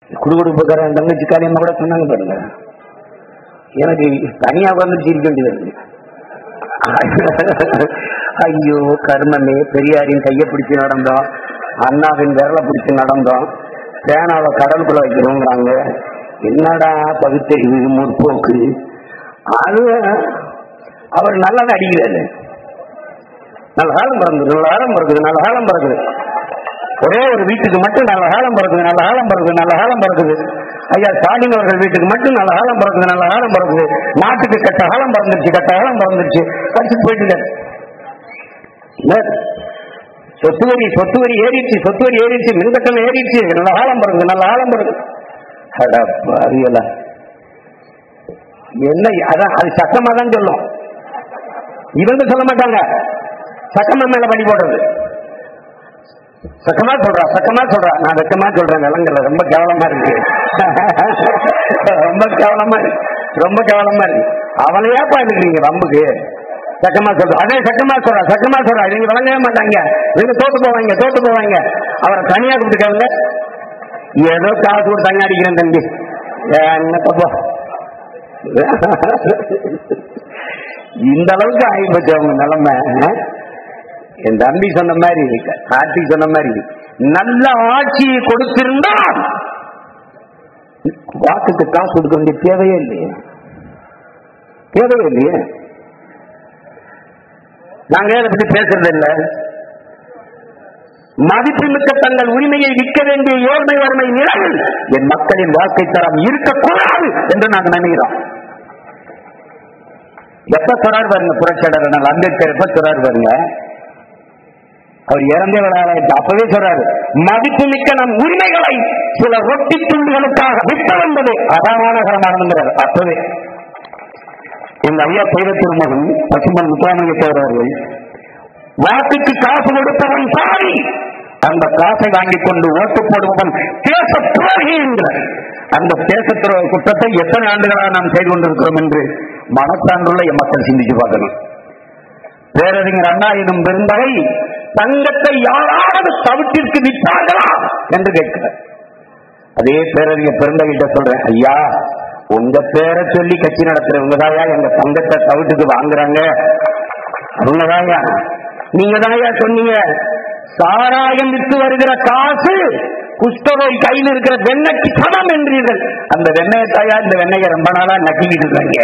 குடுகுடுப்புக்காரன் தங்கச்சி காரியமா கூட சொன்னாங்க பாருங்க எனக்கு தனியா வந்து சிரிக்க வேண்டியது ஐயோ கர்மமே பெரியாரின் கையை பிடிச்சு நடந்தோம் அண்ணாவின் விரலை பிடிச்சு நடந்தோம் பேனாவை கடலுக்குள்ள வைக்கிறோங்கிறாங்க என்னடா பகுத்தறிவு முற்போக்கு அது அவர் நல்லதை அடிக்கிறாரு நல்ல காலம் பிறந்தது நல்ல காலம் பிறகுது நல்ல காலம் பிறகுது ஒரே ஒரு வீட்டுக்கு மட்டும் நல்ல காலம் பிறகுது நல்ல காலம் பிறகுது நல்ல காலம் பிறகுது ஐயா ஸ்டாலின் அவர்கள் வீட்டுக்கு மட்டும் நல்ல காலம் பிறகுது நல்ல காலம் பிறகுது நாட்டுக்கு கெட்ட காலம் பிறந்துருச்சு கெட்ட காலம் பிறந்துருச்சு படிச்சுட்டு போயிட்டு இருக்காரு. என்ன? சொத்து வரி சொத்து வரி ஏறிடுச்சு சொத்து வரி ஏறிடுச்சு மின்கட்டணம் ஏறிடுச்சு நல்ல காலம் பிறகுது நல்ல காலம் பிறகு அட அறியல என்ன அதான் அது சட்டமா தான் சொல்லும் இவங்க சொல்ல மாட்டாங்க சட்டமா மேல படி போடுறது சக்கமா சொல்றா சக்கமா சொல்றா நான் வெக்கமா சொல்றேன் விலங்குல ரொம்ப கேவலமா இருக்கு ரொம்ப கேவலமா இருக்கு ரொம்ப கேவலமா இருக்கு அவனையா பாத்துக்கிறீங்க வம்புக்கு சக்கமா சொல்ற அதே சக்கமா சொல்றா சக்கமா சொல்றா இவங்க விளங்கவே மாட்டாங்க இவங்க தோத்து போவாங்க தோத்து போவாங்க அவரை தனியா கொடுத்துக்காங்க ஏதோ காசு கொடுத்து தங்க அடிக்கிறேன் தம்பி என்ன போ இந்த அளவுக்கு ஆகிப்போச்சு அவங்க நிலைமை ஆ? என் தம்பி சொன்ன மாதிரி கார்த்திக் சொன்ன மாதிரி நல்ல ஆட்சியை கொடுத்திருந்தால் வாக்குக்கு காசு கொடுக்க வேண்டிய தேவையே இல்லையே தேவையே இல்லையே நாங்க அதை பத்தி பேசுறது இல்ல மதிப்புமிக்க தங்கள் உரிமையை விற்க வேண்டிய ஏழ்மை வறுமை நிலையில் என் மக்களின் வாழ்க்கை தரம் இருக்கக்கூடாது என்று நாங்க நினைக்கிறோம் எப்ப சொல்றாரு பாருங்க புரட்சியாளர் அம்பேத்கர் எப்ப சொல்றாரு பாருங்க அவர் இறந்தே விளையாட அப்பவே சொல்றாரு மதிப்புமிக்க நம் உரிமைகளை சில ரொட்டி துண்டுகளுக்காக விற்க வந்தது அபாமானகரமானதுங்கிறார் அப்பவே எங்க ஐயா தெய்வ திருமகன் பசுமன் முத்துராமலிங்கத்தேவர் அவர்கள் வாக்குக்கு காசு கொடுத்தவன் சாரி அந்த காசை வாங்கிக் கொண்டு ஓட்டு போடுபவன் தேச துரோகி என்கிறார் அந்த தேச துரோக குற்றத்தை எத்தனை ஆண்டுகளாக நாம் செய்து கொண்டிருக்கிறோம் என்று மனச்சான்றுள்ள என் மக்கள் சிந்திச்சு பார்க்கணும் பேரறிஞர் அண்ணா எனும் பெருந்தகை தங்கத்தை யாராவது தவிட்டிற்கு விற்றார்களா என்று கேட்கிறார் அதே பேரறிஞர் பெருந்தகிட்ட சொல்றேன் ஐயா உங்க பேரை சொல்லி கட்சி நடத்துறவங்க தாயா எங்க தங்கத்தை தவிட்டுக்கு வாங்குறாங்க அவங்கதாயா நீங்க தாயா சொன்னீங்க சாராயம் விற்று வருகிற காசு குஷ்டரோய் கையில் இருக்கிற வெண்ணெய்க்கு சமம் என்றீர்கள் அந்த வெண்ணெயை தாயா இந்த வெண்ணெயை ரொம்ப நாளா நக்கிக்கிட்டு இருக்காங்க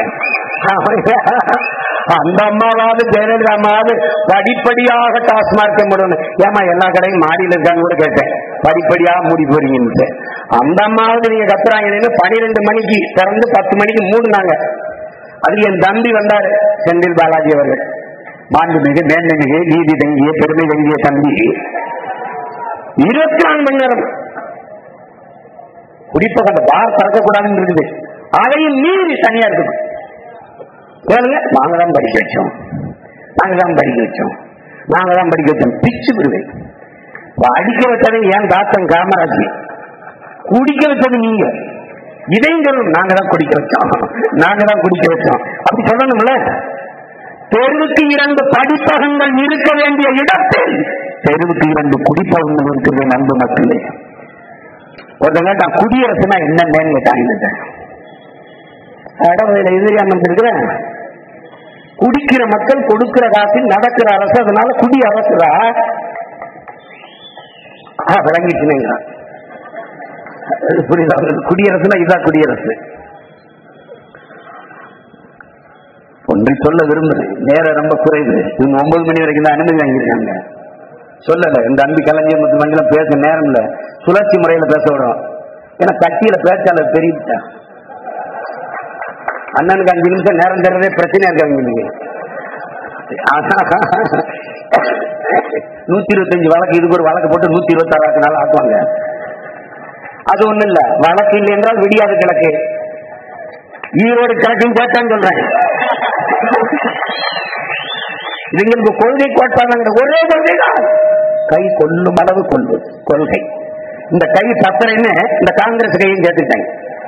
அந்த அம்மாவாவது ஜெயலலிதா அம்மாவது படிப்படியாக டாஸ்மார்க்க முடியும் ஏமா எல்லா கடையும் மாடியில் இருக்கான்னு கூட கேட்டேன் படிப்படியா மூடி போறீங்கன்னு அந்த அம்மாவது நீங்க கத்துறாங்கன்னு பனிரெண்டு மணிக்கு திறந்து பத்து மணிக்கு மூடுனாங்க அது என் தம்பி வந்தாரு செந்தில் பாலாஜி அவர்கள் மாண்புமிகு மேன்மைமிகு நீதி தங்கிய பெருமை தங்கிய தம்பி இருபத்தி நாலு மணி நேரம் குடிப்பக அந்த பார் திறக்கக்கூடாதுன்னு இருக்குது அதையும் மீறி தனியா இருக்குது கேளுங்க நாங்க தான் படிக்க வச்சோம் நாங்க தான் படிக்க வச்சோம் நாங்க தான் படிக்க வச்சோம் பிச்சு விடுவேன் இப்ப அடிக்க வச்சது ஏன் தாத்தன் காமராஜ் குடிக்க வச்சது நீங்க இதையும் சொல்லணும் நாங்க தான் குடிக்க வச்சோம் நாங்க தான் குடிக்க வச்சோம் அப்படி சொல்லணும்ல தெருவுக்கு இரண்டு படிப்பகங்கள் இருக்க வேண்டிய இடத்தில் தெருவுக்கு இரண்டு குடிப்பகங்கள் இருக்கிறது நண்பு மக்களே ஒருத்தங்க நான் குடியரசுனா என்னன்னு கேட்டாங்க இடவகையில எதிரி அமைச்சிருக்கிறேன் குடிக்கிற மக்கள் கொடுக்கிற காசில் நடக்கிற அரசு அதனால குடி அரசுரா விளங்கிச்சுங்க புரியுதா குடியரசுனா இதான் குடியரசு ஒன்றை சொல்ல விரும்புறேன் நேரம் ரொம்ப குறைவு இவங்க ஒன்பது மணி வரைக்கும் தான் அனுமதி வாங்கியிருக்காங்க சொல்லல இந்த அன்பு கலைஞர் முத்து மஞ்சள் பேச நேரம் இல்ல சுழற்சி முறையில பேச விடும் ஏன்னா கட்சியில பேச்சாளர் தெரிவித்தா அண்ணனுக்கு அஞ்சு நிமிஷம் நேரம் தர்றதே பிரச்சனையா இருக்காங்க இன்னைக்கு நூத்தி இருபத்தஞ்சு வழக்கு இதுக்கு ஒரு வழக்கு போட்டு நூத்தி இருபத்தி ஆறாவது நாள் ஆக்குவாங்க அது ஒண்ணு இல்ல வழக்கு இல்லை என்றால் விடியாது கிழக்கு ஈரோடு கிழக்கும் கேட்டான்னு சொல்றேன் இதுங்களுக்கு கொள்கை கோட்பாடுங்கிற ஒரே கொள்கை தான் கை கொள்ளும் அளவு கொள்வது கொள்கை இந்த கை பத்திரைன்னு இந்த காங்கிரஸ் கையும் கேட்டுட்டாங்க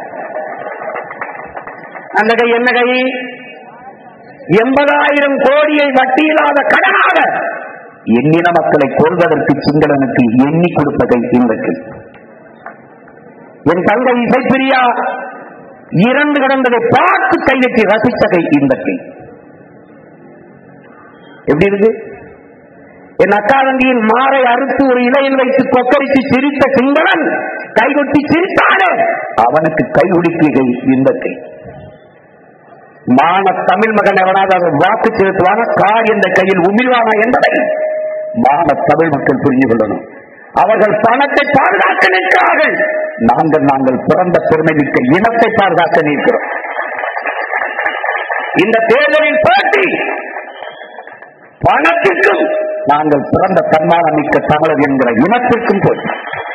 அந்த கை என்ன கை எண்பதாயிரம் கோடியை வட்டியில்லாத கடனாக எண்ணின மக்களை கொள்வதற்கு சிங்களனுக்கு எண்ணி கொடுத்த கை இந்த கை என் தங்கை இசைப்பிரியா இறந்து கிடந்ததை பார்த்து கையெட்டி ரசித்த கை இந்த கை எப்படி இருக்கு என் அக்காதங்கியின் மாறை அறுத்து ஒரு இலையில் வைத்து கொக்கரித்து சிரித்த சிங்களன் கைகொட்டி சிரித்தானே அவனுக்கு கை ஒடிக்கு கை இந்த கை மான தமிழ் மகன் எவனாவது அவர் வாக்கு செலுத்துவான கார் என்ற கையில் உமிழ்வானா என்பதை மான தமிழ் மக்கள் புரிந்து கொள்ளணும் அவர்கள் பணத்தை பாதுகாக்க நிற்கிறார்கள் நாங்கள் நாங்கள் பிறந்த பெருமை மிக்க இனத்தை பாதுகாக்க நிற்கிறோம் இந்த தேர்தலில் போட்டி பணத்திற்கும் நாங்கள் பிறந்த தன்மானம் மிக்க தமிழர் என்கிற இனத்திற்கும் போட்டி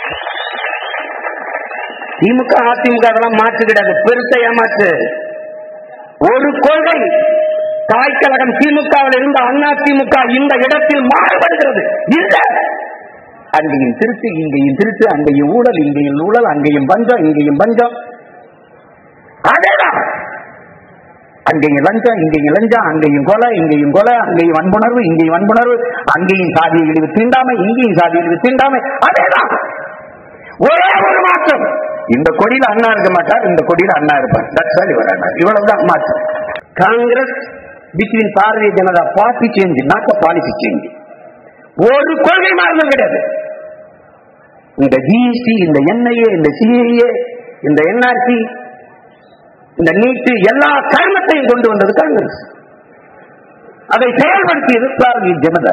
திமுக அதிமுக அதெல்லாம் மாற்று கிடையாது பெருசை ஏமாற்று ஒரு கொள்கை தாய் கழகம் திமுகவில் இருந்த அண்ணா திமுக இந்த இடத்தில் மாறுபடுகிறது இல்ல அங்கேயும் திருட்டு இங்கேயும் திருட்டு அங்கேயும் ஊழல் இங்கேயும் ஊழல் அங்கேயும் பஞ்சம் இங்கேயும் பஞ்சம் அதேதான் அங்கேயும் லஞ்சம் இங்கேயும் லஞ்சம் அங்கேயும் கொலை இங்கேயும் கொலை அங்கேயும் வன்புணர்வு இங்கேயும் வன்புணர்வு அங்கேயும் சாதி இழிவு தீண்டாமை இங்கேயும் சாதி இழிவு தீண்டாமை அதேதான் ஒரே ஒரு மாற்றம் இந்த கொடியில அண்ணா இருக்க மாட்டார் இந்த கொடியில அண்ணா இருப்பார் That's all இவர் அண்ணா. இவ்வளவுதான் மாற்றம் Congress between Bharatiya Janata party change not policy change ஒரு கொள்கை மாறுதல் கிடையாது இந்த ஜிஎஸ்டி இந்த என்ஐஏ இந்த சிஏஏ இந்த என்ஆர்சி இந்த நீட்டு எல்லா கர்மத்தையும் கொண்டு வந்தது காங்கிரஸ் அதை செயல்படுத்தியது பாரதிய ஜனதா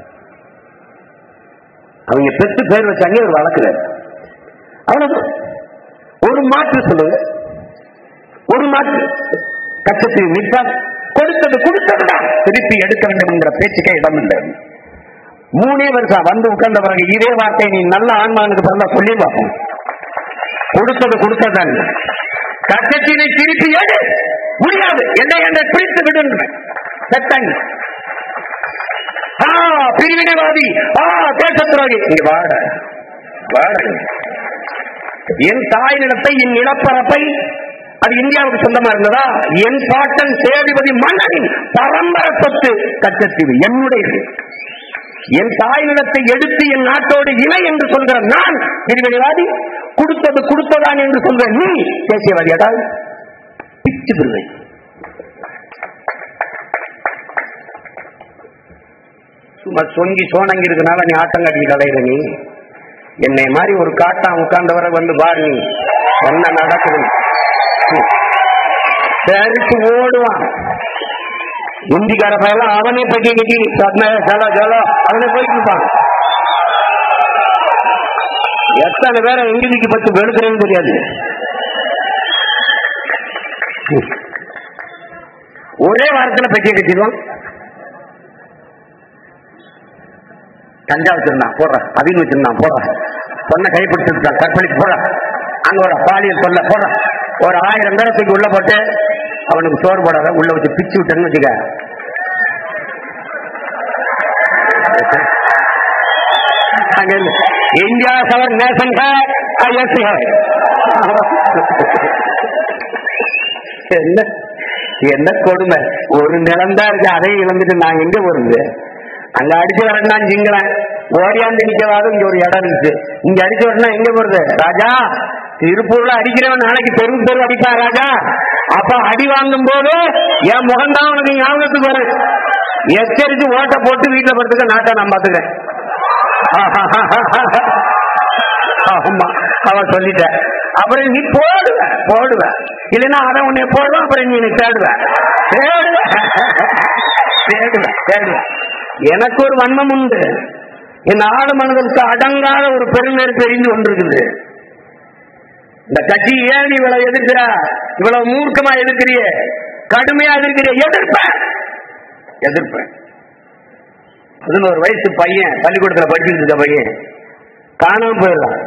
அவங்க பெற்று பேர் வச்சாங்க ஒரு வழக்குல அவ்வளவுதான் ஒரு மாற்று சொல்லுங்க ஒரு மாற்று கச்சத்தில் நிற்காது கொடுத்தது கொடுத்ததுதான் திருப்பி எடுக்க வேண்டும் என்கிற பேச்சுக்கே இடம் இல்லை மூணே வருஷம் வந்து உட்கார்ந்த பிறகு இதே வார்த்தை நீ நல்ல ஆன்மானுக்கு பிறந்தா சொல்லி பார்ப்போம் கொடுத்தது கொடுத்ததான் கச்சத்தினை திருப்பி எடு முடியாது என்னை என்னை பிரித்து விடுங்க செத்தாங்க ஆ பிரிவினைவாதி ஆ தேசத்துறவி இங்க வாட வாட என் தாய் நிலத்தை என் நிலப்பரப்பை அது இந்தியாவுக்கு சொந்தமா இருந்ததா என் பாட்டன் சேதுபதி மன்னனின் பரம்பரை சொத்து கச்சத்தீவு என்னுடையது என் தாய் நிலத்தை எடுத்து என் நாட்டோடு இணை என்று சொல்கிற நான் பிரிவினைவாதி கொடுத்தது கொடுத்ததான் என்று சொல்கிற நீ தேசியவாதி அதாவது பிச்சு பிரிவை சும்மா சொங்கி சோனங்கி இருக்கனால நீ ஆட்டங்காட்டி கலையிற நீ என்னை மாதிரி ஒரு காட்டான் உட்கார்ந்தவரை வந்து பாரு நீ என்ன நடக்குது தெரிச்சு ஓடுவான் இந்திக்கார பையெல்லாம் அவனே பட்டி நிக்கி சலோ சலோ அவனே போயிட்டு இருப்பான் எத்தனை பேரை இங்கிலீஷ் பத்தி வெளுக்கிறேன்னு தெரியாது ஒரே வாரத்துல பெட்டியை கட்டிடுவான் கஞ்சா வச்சிருந்தான் போடுற அதிகம் வச்சிருந்தான் போடுற பொண்ணை கைப்பிடிச்சிருக்கான் கற்பழிச்சு போடுற அங்க ஒரு பாலியல் சொல்ல போடுற ஒரு ஆயிரம் பேரை தூக்கி உள்ள போட்டு அவனுக்கு சோறு போடாத உள்ள வச்சு பிச்சு விட்டேன்னு வச்சுக்க அங்க இருந்து, இந்தியா சவர் நேசன் எஸ் என்ன என்ன கொடுமை ஒரு நிலம் தான் இருக்கு அதையும் இழந்துட்டு நான் எங்க போறது அங்க அடிச்சு வரேன் சிங்களேன் ஓடியாந்து நிக்கவாது இங்க ஒரு இடம் இருக்கு இங்க அடிச்சு வரணும் எங்க போறது ராஜா திருப்பூர்ல அடிக்கிறவன் நாளைக்கு தெரு தெரு அடிப்பான் ராஜா அப்ப அடி வாங்கும் போது என் முகம்தான் உனக்கு ஞாபகத்துக்கு வரும் எச்சரித்து ஓட்ட போட்டு வீட்டுல படுத்துக்க நாட்டை நான் பாத்துக்கிறேன் ஆமா அவன் சொல்லிட்ட அப்புறம் நீ போடுவ போடுவ இல்லைன்னா அவன் உன்னை போடுவான் அப்புறம் நீ தேடுவ தேடுவ தேடுவ தேடுவ எனக்கு ஒரு வன்மம் உண்டு என் ஆடு மனதிற்கு அடங்காத ஒரு பெருநெருப்பு எரிந்து கொண்டிருக்குது இந்த கட்சி ஏன் நீ இவ்வளவு எதிர்க்கிற இவ்வளவு மூர்க்கமா எதிர்க்கிறிய கடுமையா எதிர்க்கிறிய எதிர்ப்பேன் எதிர்ப்பேன் பதினோரு வயசு பையன் பள்ளிக்கூடத்துல படிச்சுட்டு இருக்க பையன் காணாம போயிடலாம்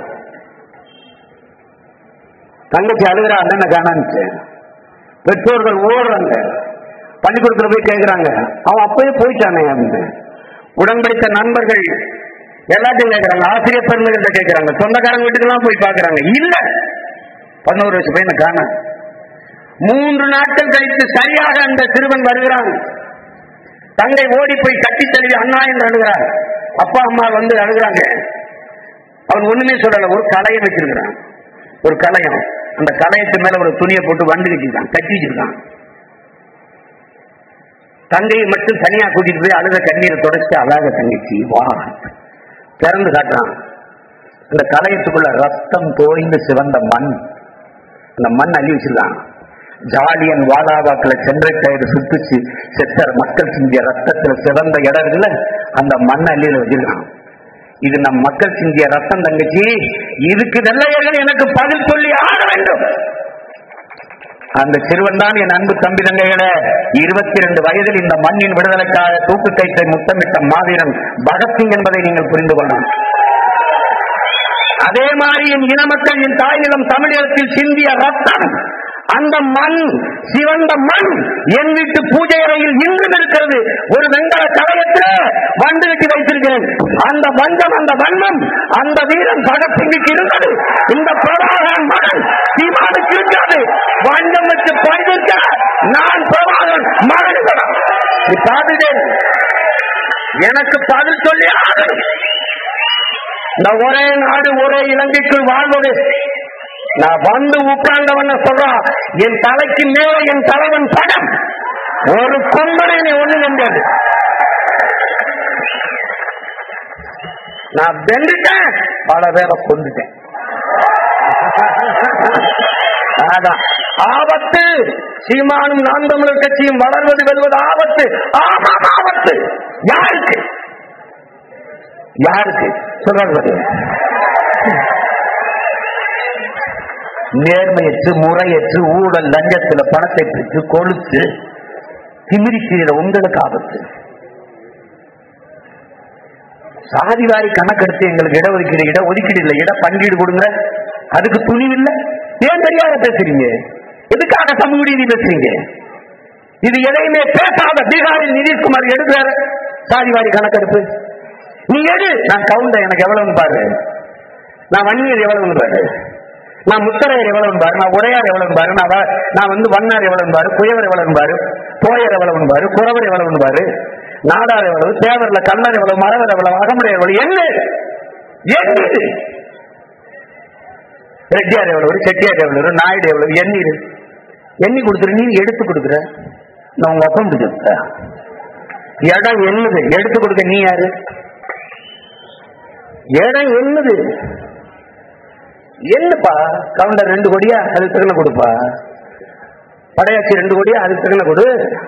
தங்கச்சி அழுகிற அண்ணனை காணாமச்சு பெற்றோர்கள் ஓடுறாங்க பள்ளிக்கூடத்துல போய் கேட்கிறாங்க அவன் அப்பயே போயிட்டானே அப்படின்னு உடன்படித்த நண்பர்கள் எல்லாத்தையும் கேட்கறாங்க ஆசிரியர் பெருமைகள்ட்ட கேட்கறாங்க சொந்தக்காரங்க வீட்டுக்கெல்லாம் போய் பாக்குறாங்க இல்ல பதினோரு வயசு பையனை காண மூன்று நாட்கள் கழித்து சரியாக அந்த சிறுவன் வருகிறான் தங்கை ஓடி போய் கட்டி தழுவி அண்ணா என்று அழுகிறார் அப்பா அம்மா வந்து அழுகிறாங்க அவன் ஒண்ணுமே சொல்லல ஒரு கலையை வச்சிருக்கிறான் ஒரு கலையம் அந்த கலையத்து மேல ஒரு துணியை போட்டு வண்டு கட்டிருக்கான் கட்டி வச்சிருக்கான் தங்கையை மட்டும் தனியா கூட்டிட்டு போய் அழுத கண்ணீரை தொடச்சு அழாத தங்கச்சி வா திறந்து காட்டுறான் இந்த கலையத்துக்குள்ள ரத்தம் தோய்ந்து சிவந்த மண் அந்த மண் அள்ளி வச்சிருக்கான் ஜாலியன் வாலாவாக்குல சென்றை கயிறு சுத்துச்சு செத்த மக்கள் சிந்திய ரத்தத்துல சிவந்த இடம் இருக்குல்ல அந்த மண் அள்ளியில வச்சிருக்கான் இது நம் மக்கள் சிந்திய ரத்தம் தங்கச்சி இதுக்கு வெள்ளையர்கள் எனக்கு பதில் சொல்லி ஆட வேண்டும் அந்த சிறுவன் தான் என் அன்பு தம்பி தங்கைகளே இருபத்தி ரெண்டு வயதில் இந்த மண்ணின் விடுதலைக்காக தூக்கு கைத்தை முத்தமிட்ட மாவீரன் பகத்சிங் என்பதை நீங்கள் புரிந்து கொள்ளணும் அதே மாதிரி என் இன மக்கள் என் தாய் நிலம் தமிழகத்தில் சிந்திய ரத்தம் அந்த மண் சிவந்த மண் என் வீட்டு பூஜை அறையில் இன்றும் இருக்கிறது ஒரு வெங்கல கலையத்தில் வண்டு கட்டி வைத்திருக்கிறேன் அந்த வஞ்சம் அந்த வன்மம் அந்த வீரன் பகத்சிங்குக்கு இருந்தது இந்த பிரபாகரன் மகன் சீமானுக்கு இருக்காது வஞ்சம் வச்சு பணிந்திருக்க நான் பிரபாகரன் மகன் நீ பார்த்துட்டேன் எனக்கு பதில் சொல்லி ஆகணும் இந்த ஒரே நாடு ஒரே இலங்கைக்குள் வாழ்வது நான் வந்து உட்கார்ந்தவன சொல்றான் என் தலைக்கு மேல என் தலைவன் படம் ஒரு கொம்பனை நீ ஒண்ணு நின்றது நான் வென்றுட்டேன் பல பேரை கொண்டுட்டேன் அதான் ஆபத்து சீமானும் நான் தமிழர் கட்சியும் வளர்வது வெல்வது ஆபத்து ஆமாம் ஆபத்து யாருக்கு யாருக்கு சொல்றது நேர்மையற்று முறையற்று ஊழல் லஞ்சத்துல பணத்தை பெற்று கொழுத்து திமிரி செய்கிற உங்களுக்கு ஆபத்து சாதி வாரி கணக்கெடுத்து எங்களுக்கு இடஒதுக்கீடு இட ஒதுக்கீடு இல்லை இட பங்கீடு கொடுங்க அதுக்கு துணிவு இல்லை ஏன் தெரியாத பேசுறீங்க எதுக்காக சமூக நீதி பேசுறீங்க இது எதையுமே பேசாத பீகாரில் நிதிஷ்குமார் எடுக்கிறாரு சாதி வாரி கணக்கெடுப்பு நீ எடு நான் கவுண்ட எனக்கு எவ்வளவு பாரு நான் வன்னியர் எவ்வளவு பாரு நான் முத்தரையர் எவ்வளவு பாரு நான் உடையார் எவ்வளவு பாரு நான் வ- நான் வந்து வண்ணார் எவ்வளவு பாரு குயவர் எவ்வளவு பாரு போயர் எவ்வளவு பாரு குறவர் எவ்வளவு பாரு நாடார் எவ்வளவு தேவர்ல கண்ணர் எவ்வளவு மரவர் எவ்வளவு அகமுடைய எவ்வளவு என்ன என்ன இது ரெட்டியார் எவ்வளவு செட்டியார் எவ்வளவு நாயுடு எவ்வளவு எண்ணீர் எண்ணி கொடுத்துரு நீ எடுத்து கொடுக்குற நான் உங்க அப்பா கொடுத்த இடம் என்னது எடுத்து கொடுக்க நீ யாரு இடம் என்னது என்னப்பா கவுண்டர் ரெண்டு கோடியா அதுக்கு தகுந்த கொடுப்பா படையாச்சி ரெண்டு கோடியா அதுக்கு தகுந்த கொடு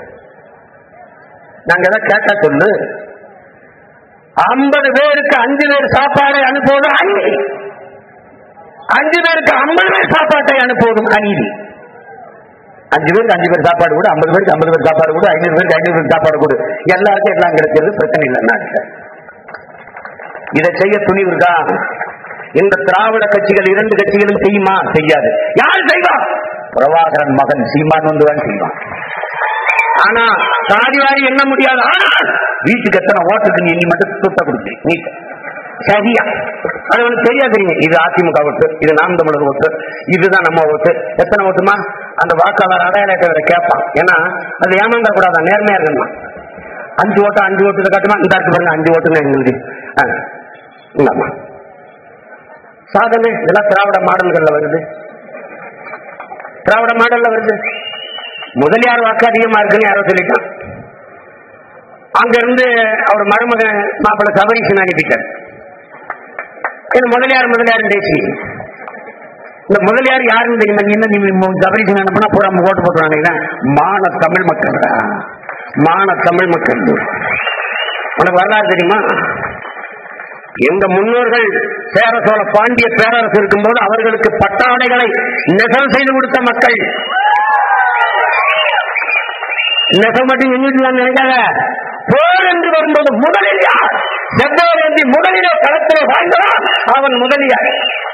நாங்க ஏதாவது கேட்டா சொல்லு ஐம்பது பேருக்கு அஞ்சு பேர் சாப்பாடை அனுப்புவது அநீதி அஞ்சு பேருக்கு ஐம்பது பேர் சாப்பாட்டை அனுப்புவதும் அநீதி அஞ்சு பேருக்கு அஞ்சு பேர் சாப்பாடு கூட ஐம்பது பேருக்கு ஐம்பது பேர் சாப்பாடு கூட ஐநூறு பேருக்கு ஐநூறு பேருக்கு சாப்பாடு கூட எல்லாருக்கும் எல்லாம் கிடைக்கிறது பிரச்சனை இல்லை நாட்டில் இதை செய்ய துணிவு இருக்கா இந்த திராவிட கட்சிகள் இரண்டு கட்சிகளும் செய்யுமா செய்யாது யார் செய்வா பிரபாகரன் மகன் சீமான் வந்துதான் செய்வான் ஆனா சாதி வாரி எண்ண முடியாது ஆனா வீட்டுக்கு எத்தனை ஓட்டுக்கு நீ எண்ணி மட்டும் சுத்த கொடுத்து நீ சரியா அது வந்து சரியா தெரியும் இது அதிமுக ஓட்டு இது நாம் தமிழர் ஓட்டு இதுதான் நம்ம ஓட்டு எத்தனை ஓட்டுமா அந்த வாக்காளர் அடையாள அட்டை வேற கேட்பான் ஏன்னா அது ஏமாந்த கூடாதான் நேர்மையா இருக்கணும் அஞ்சு ஓட்டு அஞ்சு ஓட்டு இதை காட்டுமா இந்த இருக்கு பாருங்க அஞ்சு ஓட்டுன்னு எங்களுக்கு ஆ, இந்தாம்மா சாதனை இதெல்லாம் திராவிட மாடல்கள்ல வருது திராவிட மாடல்ல வருது முதலியார் வாக்கு அதிகமா இருக்குன்னு யாரோ சொல்லிட்டான் அங்க இருந்து அவர் மருமகன் மாப்பிள்ள சபரீசன் அனுப்பிட்டார் இது முதலியார் முதலியார் பேசி இந்த முதலியார் யாருன்னு தெரியுமா நீ என்ன நீ சபரீசன் அனுப்புனா பூரா நம்ம ஓட்டு போட்டுருவாங்க மான தமிழ் மக்கள்டா மான தமிழ் மக்கள் உனக்கு வரலாறு தெரியுமா எங்க முன்னோர்கள் சேர சோழ பாண்டிய பேரரசு இருக்கும்போது அவர்களுக்கு பட்டாடைகளை நெசவு செய்து கொடுத்த மக்கள் நெசவு மட்டும் எண்ணிட்டு நினைக்காத போர் என்று வரும்போது முதலில் யார் செவ்வாய் முதலிலே களத்திலே வாழ்ந்தவன் அவன் முதலியார்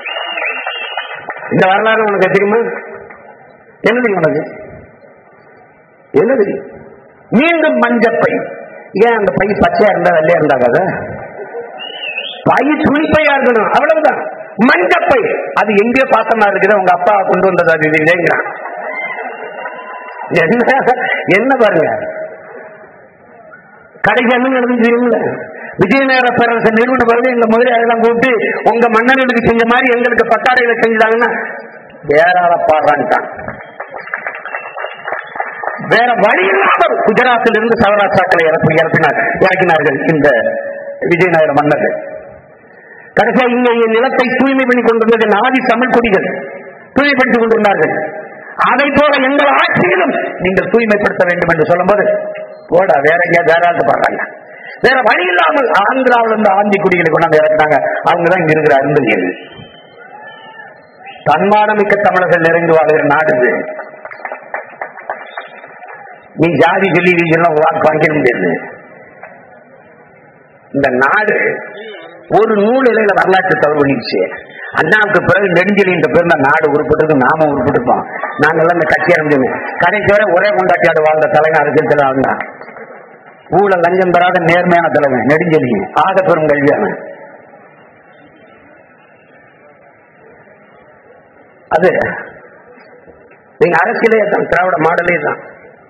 இந்த வரலாறு உனக்கு தெரியுமா என்ன தெரியும் உனக்கு என்ன தெரியும் மீண்டும் மஞ்சப்பை ஏன் அந்த பை பச்சையா இருந்தா வெள்ளையா இருந்தாங்க பை துணிப்பையா இருக்கணும் அவ்வளவுதான் மஞ்சப்பை அது எங்கேயோ பார்த்தமா இருக்குது உங்க அப்பா கொண்டு வந்தது அது இது இல்லைங்கிறான் என்ன என்ன பாருங்க கடைசி என்ன நடந்து தெரியுமில்ல விஜயநகர பேரரசை நிறுவன பிறகு எங்க முதலியாரெல்லாம் கூப்பிட்டு உங்க மன்னர்களுக்கு செஞ்ச மாதிரி எங்களுக்கு பட்டாடையில செஞ்சுட்டாங்கன்னா வேற ஆளை பாடுறான்ட்டான் வேற வழி இல்லாமல் குஜராத்தில் இருந்து சவராஷ்டிராக்களை இறப்பி இறப்பினார் இறக்கினார்கள் இந்த விஜயநகர மன்னர்கள் கடைசியா இங்க என் நிலத்தை தூய்மை பண்ணி கொண்டிருந்தது என் ஆதி தமிழ் குடிகள் தூய்மைப்படுத்திக் கொண்டிருந்தார்கள் அதை போல எங்கள் ஆட்சியிலும் நீங்கள் தூய்மைப்படுத்த வேண்டும் என்று சொல்லும்போது போடா வேற எங்கேயா வேற ஆளுக்கு பாடுறாங்க வேற வழி இல்லாமல் ஆந்திராவில் இருந்து ஆந்தி குடிகளை கொண்டாந்து இறக்குனாங்க அவங்க தான் இங்க இருக்கிற அருந்ததியர்கள் தன்மானமிக்க தமிழர்கள் நிறைந்து வாழ்கிற நாடு இது நீ ஜாதி சொல்லி இதெல்லாம் வாக்கு வாங்கிக்க முடியாது இந்த நாடு ஒரு நூல் இலையில வரலாற்று தவறு பண்ணிடுச்சு அண்ணாவுக்கு பிறகு நெடுஞ்செலி என்ற பேர் இந்த நாடு உருப்பட்டிருக்கு நாம உருப்பட்டிருப்போம் நாங்கெல்லாம் இந்த கட்சி ஆரம்பிச்சோம் கடைசி வரை ஒரே கொண்டாட்டியாடு வாழ்ந்த தலைவன் அரசியல் தலைவன் தான் ஊழல் லஞ்சம் பெறாத நேர்மையான தலைவன் நெடுஞ்செலி ஆக பெரும் கல்வியான அது நீங்க அரசியலே தான் திராவிட மாடலே தான்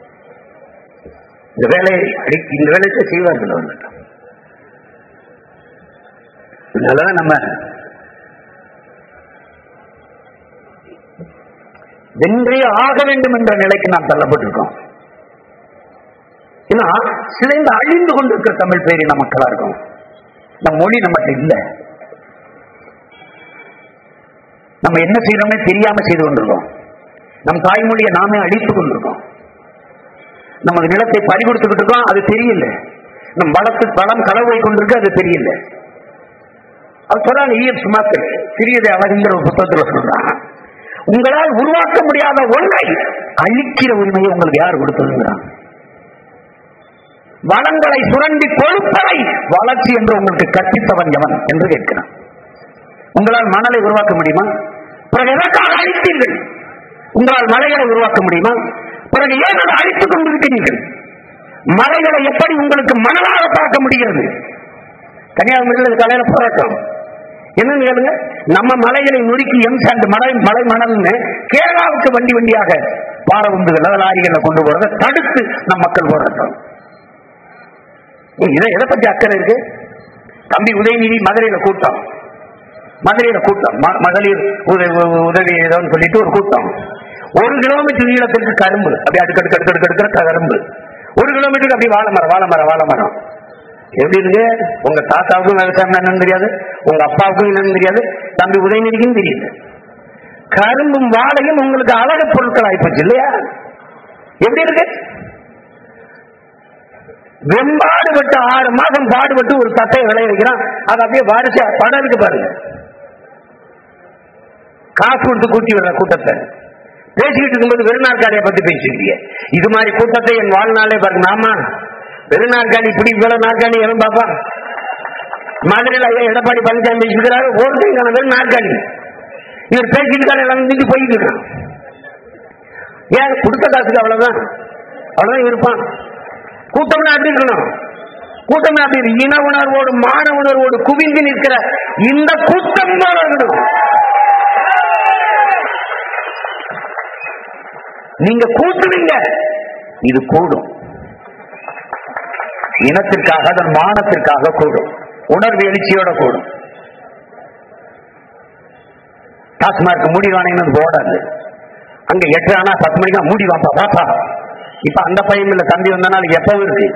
இந்த வேலையை அடி- இந்த வேலையை செய்வார்கள் அவர்கள் அதனாலதான் நம்ம வென்றே ஆக வேண்டும் என்ற நிலைக்கு நாம் தள்ளப்பட்டிருக்கோம் ஏன்னா சிதைந்து அழிந்து கொண்டிருக்கிற தமிழ் பேரின மக்களா இருக்கும் நம் மொழி நம்மகிட்ட இல்ல நம்ம என்ன செய்யறோமே தெரியாம செய்து கொண்டிருக்கோம் நம் தாய்மொழியை நாமே அழித்துக் கொண்டிருக்கோம் நமது நிலத்தை பறி கொடுத்துக்கிட்டு இருக்கோம் அது தெரியல நம் வளத்து வளம் களவை கொண்டிருக்கு அது தெரியல அது சொல்றாங்க ஈஎப் சுமாக்கள் சிறியதை அழகுங்கிற ஒரு புத்தகத்துல சொல்றாங்க உங்களால் உருவாக்க முடியாத ஒன்றை அழிக்கிற உரிமையை உங்களுக்கு யார் கொடுத்ததுங்கிறாங்க வளங்களை சுரண்டி கொழுப்பதை வளர்ச்சி என்று உங்களுக்கு கற்பித்தவன் எவன் என்று கேட்கிறான் உங்களால் மணலை உருவாக்க முடியுமா பிறகு எதற்காக அழித்தீர்கள் உங்களால் மலைகளை உருவாக்க முடியுமா பிறகு ஏன் அதை அழித்துக் கொண்டிருக்கிறீர்கள் மலைகளை எப்படி உங்களுக்கு மணலாக பார்க்க முடிகிறது கன்னியாகுமரியில் காலையில போராட்டம் என்னன்னு கேளுங்க நம்ம மலைகளை நொறுக்கி எம் சாண்ட் மலை மலை மணல்னு கேரளாவுக்கு வண்டி வண்டியாக பார உந்துகள் அதாவது லாரிகளை கொண்டு போறதை தடுத்து நம் மக்கள் போராட்டம் இதை எதை பத்தி அக்கறை இருக்கு தம்பி உதயநிதி மதுரையில கூட்டம் மதுரையில கூட்டம் ம- மகளிர் உதவி உதவி ஏதோன்னு சொல்லிட்டு ஒரு கூட்டம் ஒரு கிலோமீட்டர் நீளத்திற்கு கரும்பு அப்படி அடுக்கு அடுக்கு அடுக்கு அடுக்கு அடுக்கு கரும்பு ஒரு கிலோமீட்டருக்கு அப்படி வாழை மரம் வாழை மரம் வாழை மரம் எப்படி இருக்கு உங்க தாத்தாவுக்கும் விவசாயம் என்னன்னு தெரியாது உங்க அப்பாவுக்கும் என்னன்னு தெரியாது தம்பி உதயநிதிக்கும் தெரியல கரும்பும் வாழையும் உங்களுக்கு அழகு பொருட்கள் ஆயிப்போச்சு இல்லையா எப்படி இருக்கு வெம்பாடுபட்டு ஆறு மாதம் பாடுபட்டு ஒரு தட்டையை விளைய வைக்கிறான் அது அப்படியே வாரிசா படம் இருக்கு பாருங்க காசு கொடுத்து கூட்டி வர்ற கூட்டத்தை பேசிக்கிட்டு இருக்கும்போது வெறுநாற்காலியை பத்தி பேசிருக்கீங்க இது மாதிரி கூட்டத்தை என் வாழ்நாளே பாருங்க ஆமா வெறுநாற்காலி இப்படி இவ்வளவு நாற்காலி எவன் பாப்பா மதுரையில் ஐயா எடப்பாடி பழனிசாமி பேசிக்கிறாரு ஒருத்தங்க வெறும் நாற்காலி இவர் பேசிட்டு இருக்காரு எல்லாம் நீங்க போயிட்டு இருக்கான் ஏன் கொடுத்த காசுக்கு அவ்வளவுதான் அவ்வளவுதான் இருப்பான் கூட்டம்னா அப்படி இருக்கணும் கூட்டம்னா அப்படி இருக்கு. இன உணர்வோடு மான உணர்வோடு குவிந்து நிற்கிற இந்த கூட்டம் தான் இருக்கணும் நீங்க கூட்டுவீங்க இது கூடும் இனத்திற்காக அதன் மானத்திற்காக கூடும் உணர்வு எழுச்சியோட கூடும் டாஸ்மார்க் மூடி வாங்கினது போடாது அங்க எட்டு ஆனா பத்து மணிக்கு மூடி வாப்பா பாப்பா இப்ப அந்த பையன் இல்ல தம்பி வந்தனால எப்பவும் இருக்கு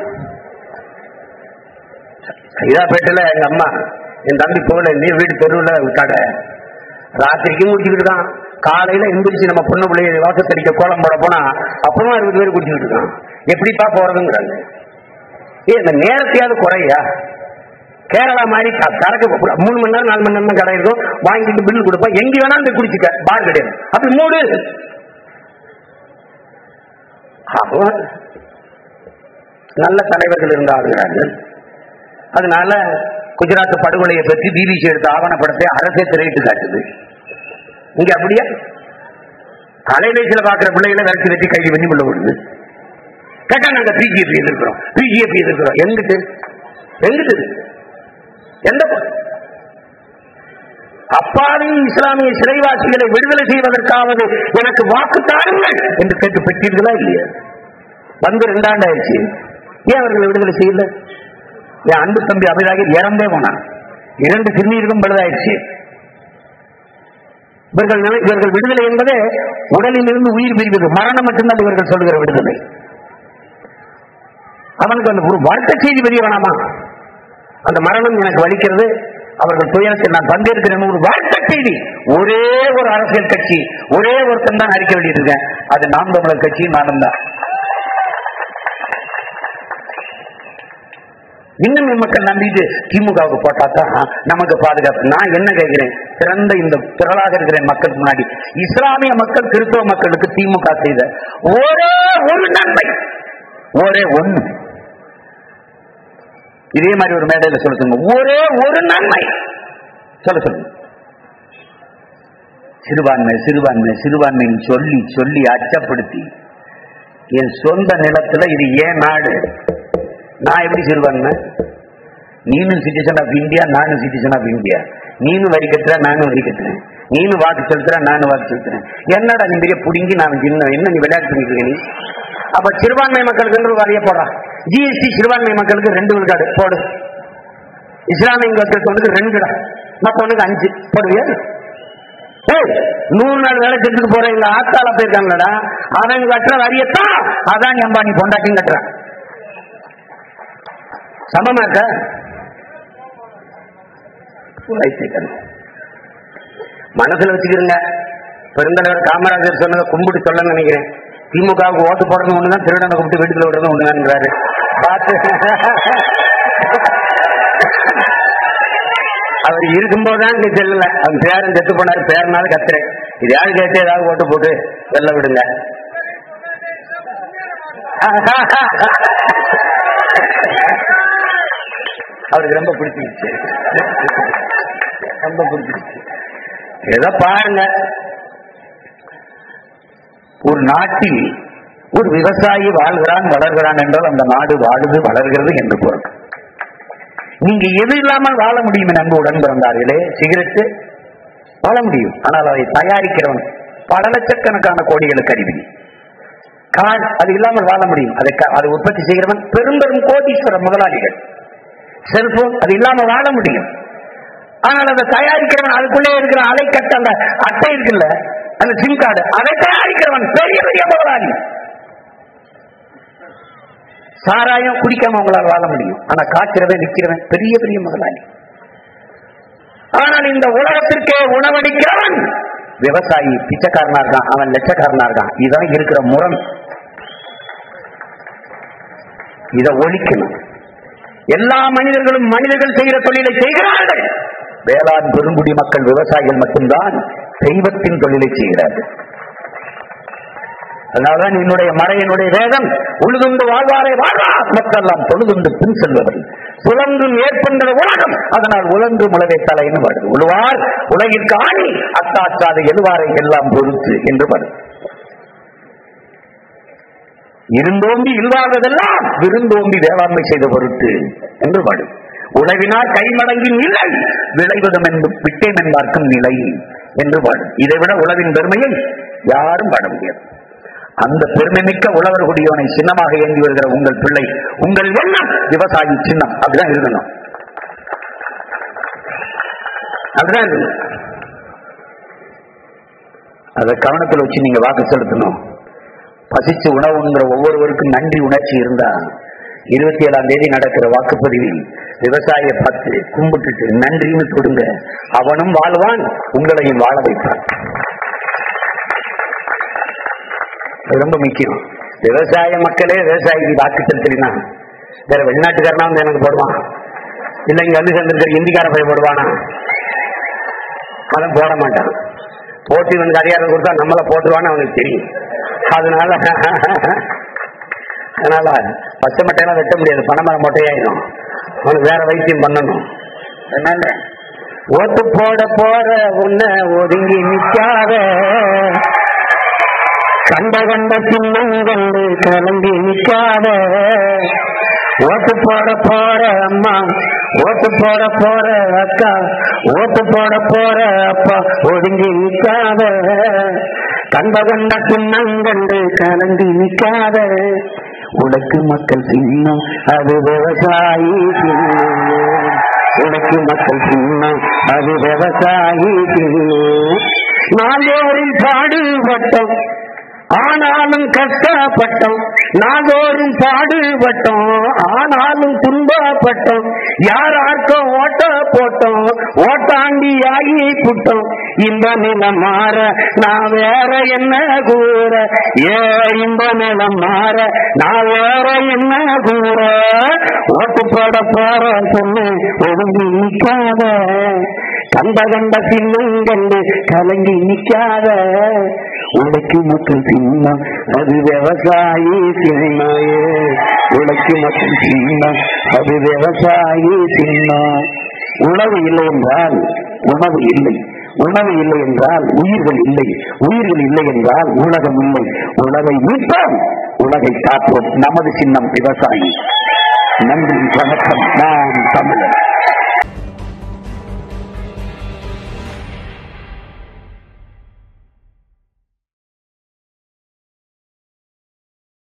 சைதாப்பேட்டையில எங்க அம்மா என் தம்பி போகல நீ வீடு தெருவில் கடை ராத்திரிக்கு முடிச்சுக்கிட்டு இருக்கான் காலையில எந்திரிச்சு நம்ம பொண்ணு பிள்ளைய வாசத்தடிக்க கோலம் போட போனா அப்புறமா இருபது பேர் குடிச்சுக்கிட்டு இருக்கான் எப்படிப்பா போறதுங்கிறாங்க ஏ இந்த நேரத்தையாவது குறையா கேரளா மாதிரி க- சரக்கு பு- மூணு மணி நேரம் நாலு மணி நேரம் தான் கடை இருக்கும் வாங்கிட்டு பில்லு கொடுப்பா எங்க வேணாலும் போய் குடிச்சுக்க பார் கிடையாது அப்படி மூடு அப்போ நல்ல தலைவர்கள் இருந்து ஆளுகிறார்கள் அதனால குஜராத் படுகொலையை பற்றி பிபிசி எடுத்த ஆவணப்படத்தை அரசே திரையிட்டு காட்டுது இங்க அப்படியா அலைபேசியில பாக்குற பிள்ளைகளை விரட்டி வெட்டி கைது பண்ணி உள்ள விடுது கேட்டா நாங்க பிஜேபி எதிர்க்கிறோம் பிஜேபி எதிர்க்கிறோம் எங்கிட்டு எங்கிட்டு எந்த ப- அப்பாவி இஸ்லாமிய சிறைவாசிகளை விடுதலை செய்வதற்காவது எனக்கு வாக்கு தாருங்கள் என்று கேட்டு பெற்றீர்களா இல்லையா வந்து ரெண்டாண்டு ஆயிடுச்சு ஏன் அவர்களை விடுதலை செய்யல என் அன்பு தம்பி அபிராகி இறந்தே போனான் இரண்டு சிறுநீருக்கும் பழுதாயிடுச்சு இவர்கள் நினை- இவர்கள் விடுதலை என்பதே உடலில் இருந்து உயிர் பிரிவது மரணம் மட்டும்தான் இவர்கள் சொல்லுகிற விடுதலை அவனுக்கு அந்த ஒரு வருத்த செய்தி பெரிய வேணாமா அந்த மரணம் எனக்கு வலிக்கிறது அவர்கள் துயரத்தில் நான் பங்கேற்கிறேன் ஒரு வருத்த செய்தி ஒரே ஒரு அரசியல் கட்சி ஒரே ஒருத்தன் தான் அறிக்கை வெளியிட்டிருக்கேன் அது நாம் தமிழர் கட்சி நானும் தான் இன்னும் மக்கள் நம்பிட்டு திமுகவுக்கு போட்டா தான் நமக்கு பாதுகாப்பு நான் என்ன கேட்கிறேன் சிறந்த இந்த திரளாக இருக்கிற மக்களுக்கு முன்னாடி இஸ்லாமிய மக்கள் கிறிஸ்தவ மக்களுக்கு திமுக செய்த ஒரே ஒரு நன்மை ஒரே ஒண்ணு இதே மாதிரி ஒரு மேடையில சொல்ல சொல்லுங்க ஒரே ஒரு நன்மை சொல்ல சொல்லுங்க சிறுபான்மை சிறுபான்மை சிறுபான்மைன்னு சொல்லி சொல்லி அச்சப்படுத்தி என் சொந்த நிலத்துல இது ஏன் நாடு நான் எப்படி சிறுபான்மை நீனும் சிட்டிசன் ஆஃப் இந்தியா நானும் சிட்டிசன் ஆஃப் இந்தியா நீனும் வரி கட்டுற நானும் வரி கட்டுறேன் நீனும் வாக்கு செலுத்துற நானும் வாக்கு செலுத்துறேன் என்னடா நீ பெரிய புடுங்கி நான் சின்ன என்ன நீ விளையாட்டு பண்ணிட்டு இருக்க நீ அப்ப சிறுபான்மை மக்களுக்கு ஒரு வரிய போடுறான் ஜிஎஸ்டி சிறுபான்மை மக்களுக்கு ரெண்டு விழுக்காடு போடு இஸ்லாமிய மக்களுக்கு ரெண்டுடா மத்தவனுக்கு அஞ்சு போடுவியா ஏய், நூறு நாள் வேலை செஞ்சுட்டு போற இல்ல ஆத்தால போயிருக்காங்களடா அவன் கட்டுற வரியத்தான் அதான் அம்பானி பொண்டாட்டியும் கட்டுறான் சமமா இருக்க புலைத்திக்கணும். மனசுல வச்சுக்கிறீங்க பெருந்தலைவர் காமராஜர் சொன்னதை கும்பிட்டு சொல்ல நினைக்கிறேன் திமுகவுக்கு ஓட்டு போடுறது ஒண்ணுதான் திருடனை கூப்பிட்டு வீட்டுக்குள்ள விடுறது ஒண்ணுதான்ங்கிறாரு பார்த்து அவர் இருக்கும்போதுதான் இங்க செல்லல அவன் பேரன் செத்து போனாரு பேரனால கத்துறேன் இது யாரு கேட்டு ஏதாவது ஓட்டு போட்டு வெள்ள விடுங்க அவருக்கு ரொம்ப பிடிச்சிருச்சு ரொம்ப பிடிச்சிருச்சு ஏதோ பாருங்க ஒரு நாட்டில் ஒரு விவசாயி வாழ்கிறான் வளர்கிறான் என்றால் அந்த நாடு வாழுது வளர்கிறது என்று பொருள் நீங்க எது இல்லாமல் வாழ முடியும் என் அன்பு உடன் பிறந்தார்களே சிகரெட்டு வாழ முடியும் ஆனால் அதை தயாரிக்கிறவன் பல லட்சக்கணக்கான கோடிகளுக்கு அறிவி கார் அது இல்லாமல் வாழ முடியும் அதை க- அதை உற்பத்தி செய்கிறவன் பெரும்பெரும் கோடீஸ்வர முதலாளிகள் செல்போன் அது இல்லாம வாழ முடியும் ஆனால் அதை தயாரிக்கிறவன் அதுக்குள்ளே இருக்கிற அலைக்கட்ட அந்த அட்டை இருக்குல்ல அந்த சிம் கார்டு அதை தயாரிக்கிறவன் பெரிய பெரிய முதலாளி சாராயம் குடிக்காம உங்களால் வாழ முடியும் ஆனா காய்க்கிறவன் விற்கிறவன் பெரிய பெரிய முதலாளி ஆனால் இந்த உலகத்திற்கே உணவளிக்கிறவன் விவசாயி பிச்சைக்காரனா இருக்கான் அவன் லட்சக்காரனா இருக்கான் இதுதான் இருக்கிற முரண் இதை ஒழிக்கணும் எல்லா மனிதர்களும் மனிதர்கள் செய்கிற தொழிலை செய்கிறார்கள் வேளாண் பெருங்குடி மக்கள் விவசாயிகள் மட்டும்தான் தெய்வத்தின் தொழிலை செய்கிறார்கள் அதனால்தான் என்னுடைய மறையினுடைய வேதம் உழுதுண்டு வாழ்வாரை வாழ்வா மக்கெல்லாம் தொழுதுண்டு பின் செல்பவர்கள் சுழன்றும் ஏற்பென்ற உலகம் அதனால் உழன்று முளவை தலைன்னு வருது உழுவார் உலகிற்கு ஆணி அத்தாச்சாத எழுவாரை எல்லாம் பொறுத்து என்று வருது இருந்தோம்பி இல்வாததெல்லாம் விருந்தோம்பி வேளாண்மை செய்த பொருட்டு என்று வரும் உழவினார் கைமடங்கின் நிலை விளைவதும் என்று விட்டேன் என்பார்க்கும் நிலை என்று பாடும் இதை விட உழவின் பெருமையை யாரும் பாட முடியாது அந்த பெருமை மிக்க உழவர் குடியோனை சின்னமாக இயங்கி வருகிற உங்கள் பிள்ளை உங்கள் எண்ணம் விவசாயி சின்னம் அப்படிதான் இருக்கணும் அப்படிதான் இருக்கணும் அதை கவனத்தில் வச்சு நீங்க வாக்கு செலுத்தணும் பசிச்சு உணவுங்கிற ஒவ்வொருவருக்கும் நன்றி உணர்ச்சி இருந்தா இருபத்தி ஏழாம் தேதி நடக்கிற வாக்குப்பதிவில் விவசாயியை பார்த்து கும்பிட்டுட்டு நன்றின்னு தொடுங்க அவனும் வாழ்வான் உங்களையும் வாழ வைப்பான் அது ரொம்ப முக்கியம் விவசாய மக்களே விவசாயிக்கு வாக்கு செலுத்தலினா வேற வெளிநாட்டுக்காரனா வந்து எனக்கு போடுவான் இல்ல இங்க வந்து சேர்ந்திருக்கிற இந்திக்கார போய் போடுவானா அவன் போட மாட்டான் போட்டி வந்து அதிகாரம் கொடுத்தா நம்மள போட்டுருவான்னு அவனுக்கு தெரியும் அதனால அதனால பச்சை மட்டையெல்லாம் வெட்ட முடியாது பணமரம் மொட்டையாயிடும் அவனுக்கு வேற வைத்தியம் பண்ணணும் அதனால ஓட்டு போட போற உன்னை ஒதுங்கி நிக்காத கண்ட கண்ட சின்னங்கண்டு கலங்கி நிக்காத ஓட்டு போட போற அம்மா ஓட்டு போட போற அக்கா ஓட்டு போட போற அப்பா ஒதுங்கி நிக்காத கண்ட கண்ட சின்னங்கண்டு கலங்கி நிக்காத உனக்கு மக்கள் சின்னம் அது விவசாயி சின்னம் உனக்கு மக்கள் சின்னம் அது விவசாயி சின்னம் நாள்தோறும் பாடுபட்டோம் ஆனாலும் கஷ்டப்பட்டோம் நாள்தோறும் பாடுபட்டோம் ஆனாலும் துன்பப்பட்டோம் யாரார்க்கும் ஓட்ட போட்டோம் ஓட்டாண்டி ஆகி புட்டோம் இந்த நிலம் மாற நான் வேற என்ன கூற ஏ இந்த நிலம் மாற நான் வேற என்ன கூற ஓட்டு போட போற சொன்ன ஒதுங்கி நிக்காத கண்ட கண்ட சின்னம் கண்டு கலங்கி நிக்காத உனக்கு மக்கள் சின்னம் அது விவசாயி சின்னமாயே உனக்கு மக்கள் சின்னம் அது விவசாயி சின்னம் உணவு இல்லை என்றால் உணவு இல்லை உணவு இல்லை என்றால் உயிர்கள் இல்லை உயிர்கள் இல்லை என்றால் உலகம் இல்லை உலகை மீட்போம் உலகை காப்போம் நமது சின்னம் விவசாயி நன்றி வணக்கம் நாம் தமிழர்